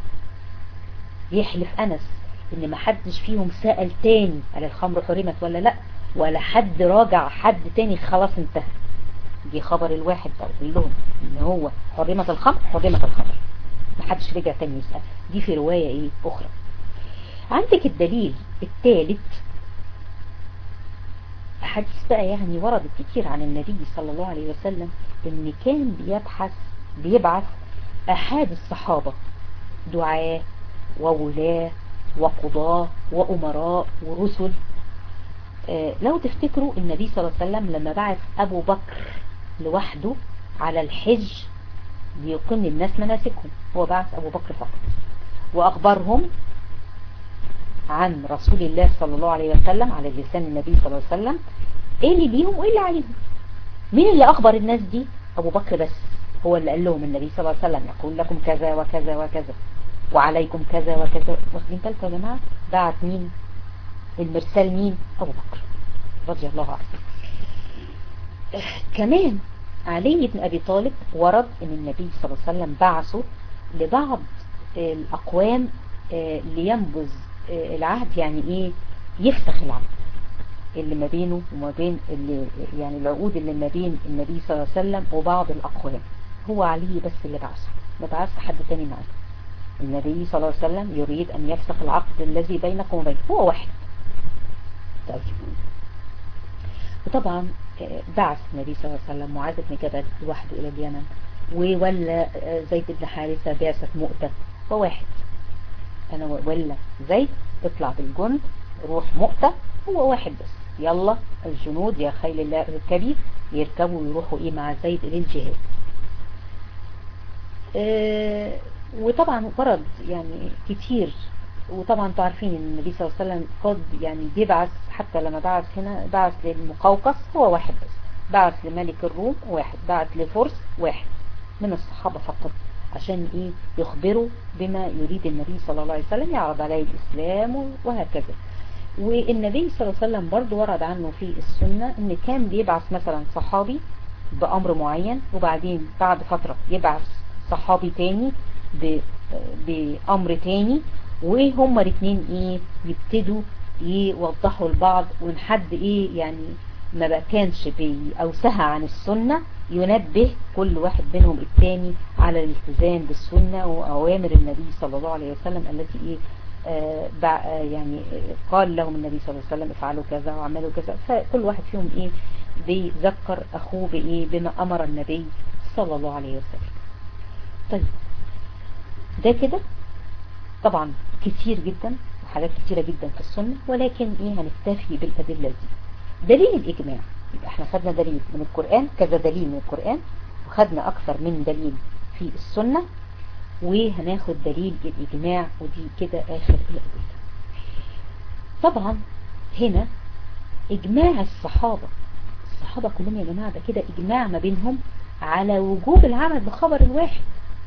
يحلف أنس ان ما حدش فيهم سأل تاني هل الخمر حرمت ولا لا ولا حد راجع حد تاني خلاص انتهى دي خبر الواحد ده يقول لهم ان هو حرمت الخمر حرمت الخمر ما حدش رجع تاني يسأل دي في رواية ايه اخرى عندك الدليل الثالث حديث بقى يعني وردت كتير عن النبي صلى الله عليه وسلم ان كان بيبحث بيبعث احد الصحابة دعاة وولاة وقضاة وأمراء ورسل آه لو تفتكروا النبي صلى الله عليه وسلم لما بعث أبو بكر لوحده على الحج ليقيم الناس مناسكهم هو بعث أبو بكر فقط وأخبرهم عن رسول الله صلى الله عليه وسلم على لسان النبي صلى الله عليه وسلم ايه اللي ليهم وايه اللي عليهم مين اللي اخبر الناس دي ابو بكر بس هو اللي قال لهم النبي صلى الله عليه وسلم يقول لكم كذا وكذا وكذا وعليكم كذا وكذا واخدين بالكم يا جماعه بعت مين المرسال مين ابو بكر رضي الله عنه كمان علي بن ابي طالب ورد ان النبي صلى الله عليه وسلم بعثه لبعض الاقوام لينبذ العهد يعني ايه يفسخ العهد اللي ما بينه وما بين اللي يعني العقود اللي ما بين النبي صلى الله عليه وسلم وبعض الأقوام هو علي بس اللي بعثه ما بعث حد تاني معاه النبي صلى الله عليه وسلم يريد أن يفسخ العقد الذي بينكم وبينه هو واحد طيب وطبعا بعث النبي صلى الله عليه وسلم معاذ بن جبل لوحده إلى اليمن وولى زيد بن حارثة بعثة مؤتة وواحد أنا ولا زيد تطلع بالجند روح مؤتة هو واحد بس يلا الجنود يا خيل الله اركبي يركبوا ويروحوا ايه مع زيد للجهاد اه وطبعا ورد يعني كتير وطبعا انتوا عارفين ان النبي صلى الله عليه وسلم قد يعني بيبعث حتى لما بعث هنا بعث للمقوقس هو واحد بس بعث لملك الروم واحد بعث لفرس واحد من الصحابة فقط عشان ايه يخبروا بما يريد النبي صلى الله عليه وسلم يعرض عليه الاسلام وهكذا والنبي صلى الله عليه وسلم برضو ورد عنه في السنة ان كان بيبعث مثلا صحابي بأمر معين وبعدين بعد فترة يبعث صحابي تاني بأمر تاني وهما الاثنين ايه يبتدوا يوضحوا لبعض وان حد ايه يعني ما كانش بي او سهى عن السنة ينبه كل واحد منهم الثاني على الالتزام بالسنة وأوامر النبي صلى الله عليه وسلم التي إيه آه يعني قال لهم النبي صلى الله عليه وسلم افعلوا كذا وعملوا كذا فكل واحد فيهم إيه بيذكر أخوه بإيه بما أمر النبي صلى الله عليه وسلم طيب ده كده طبعا كتير جدا وحاجات كتيرة جدا في السنة ولكن إيه هنكتفي بالأدلة دي دليل الإجماع يبقى احنا خدنا دليل من القرآن كذا دليل من القرآن وخدنا أكثر من دليل في السنة وهناخد دليل الإجماع ودي كده آخر الأدلة طبعا هنا إجماع الصحابة الصحابة كلهم يا جماعة ده كده إجماع ما بينهم على وجوب العمل بخبر الواحد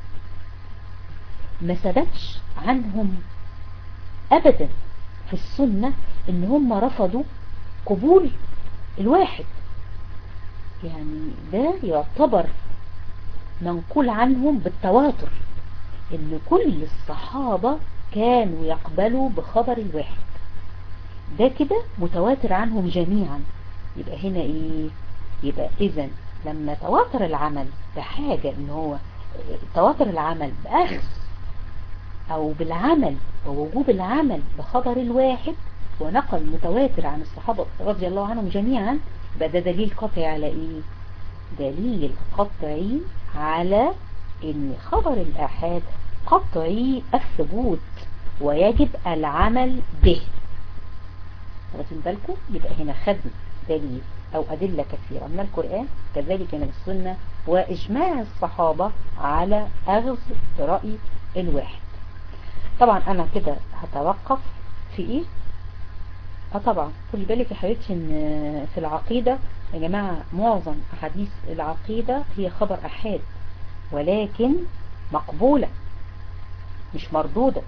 ما ثبتش عنهم أبدا في السنة إن هم رفضوا قبول الواحد يعني ده يعتبر منقول عنهم بالتواتر ان كل الصحابة كانوا يقبلوا بخبر الواحد ده كده متواتر عنهم جميعا يبقى هنا ايه يبقى اذا لما تواتر العمل بحاجة ان هو تواتر العمل باخذ او بالعمل ووجوب العمل بخبر الواحد ونقل متواتر عن الصحابة رضي الله عنهم جميعا يبقى ده دليل قطعي على ايه دليل قطعي على ان خبر الآحاد قطعي الثبوت ويجب العمل به واخدين بالكم يبقى هنا خدنا دليل او ادلة كثيرة من القرآن كذلك من السنة واجماع الصحابة على اخذ برأي الواحد طبعا انا كده هتوقف في ايه اه طبعا خلي بالك يا حبيبتي ان في العقيدة يا جماعة معظم احاديث العقيدة هي خبر احاد ولكن مقبولة مش مردودة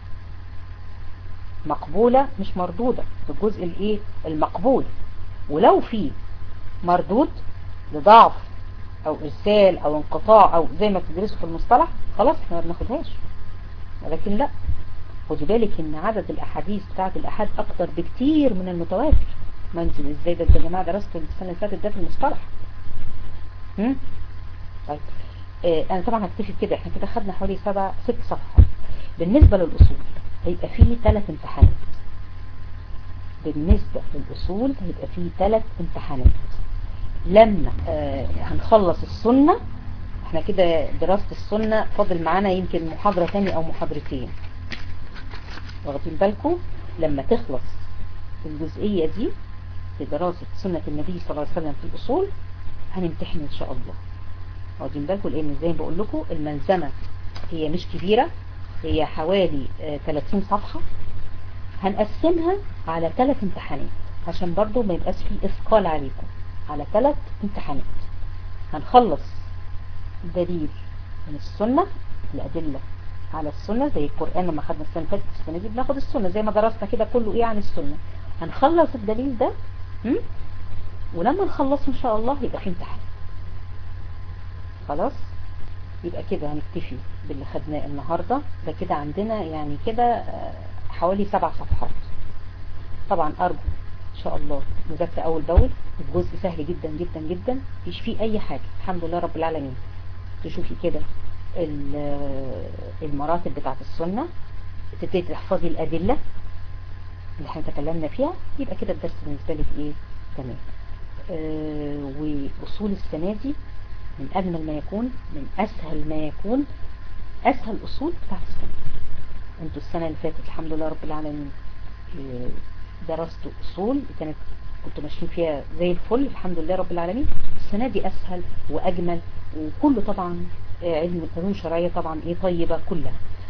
مقبولة مش مردودة في الجزء الايه المقبول ولو في مردود لضعف او ارسال او انقطاع او زي ما تدرسوا في المصطلح خلاص احنا ما بناخدهاش ولكن لا خدي بالك ان عدد الاحاديث بتاعت الاحاد اكتر بكتير من المتواتر منزل ازاي ده يا جماعه درست السنه اللي فاتت ده في المصطلح هم؟ طيب اه انا طبعا هكتفي بكده احنا كده خدنا حوالي سبع ست صفحات بالنسبه للاصول هيبقى فيه ثلاث امتحانات بالنسبه للاصول هيبقى فيه ثلاث امتحانات لما اه هنخلص السنه احنا كده دراسه السنه فاضل معانا يمكن محاضره ثانيه او محاضرتين واخدين بالكم لما تخلص الجزئية دي في دراسة سنة النبي صلى الله عليه وسلم في الأصول هنمتحن إن شاء الله واخدين بالكم لأن زي ما بقول لكم الملزمة هي مش كبيرة هي حوالي 30 صفحة هنقسمها على ثلاث امتحانات عشان برضو ما يبقاش فيه إثقال عليكم على ثلاث امتحانات هنخلص دليل من السنة الأدلة على السنة زي القرآن لما خدنا السنة فاتت السنة دي بناخد السنة زي ما درسنا كده كله ايه عن السنة هنخلص الدليل ده م? ولما نخلصه ان شاء الله يبقى في امتحان خلاص يبقى كده هنكتفي باللي خدناه النهاردة ده كده عندنا يعني كده حوالي سبع صفحات طبعا ارجو ان ان شاء الله مذاكرة اول باول الجزء سهل جدا جدا جدا مفيش فيه اي حاجة الحمد لله رب العالمين تشوفي كده المراتب بتاعت السنة تبتدي تحفظي الادلة اللي احنا تكلمنا فيها يبقى كده الدرس بالنسبة لك ايه تمام آه واصول السنة دي من اجمل ما يكون من اسهل ما يكون اسهل اصول بتاعت السنة انتوا السنة اللي فاتت الحمد لله رب العالمين درستوا اصول كانت كنتوا ماشيين فيها زي الفل الحمد لله رب العالمين السنة دي اسهل واجمل وكله طبعا علم علوم شرعية طبعا ايه طيبة كلها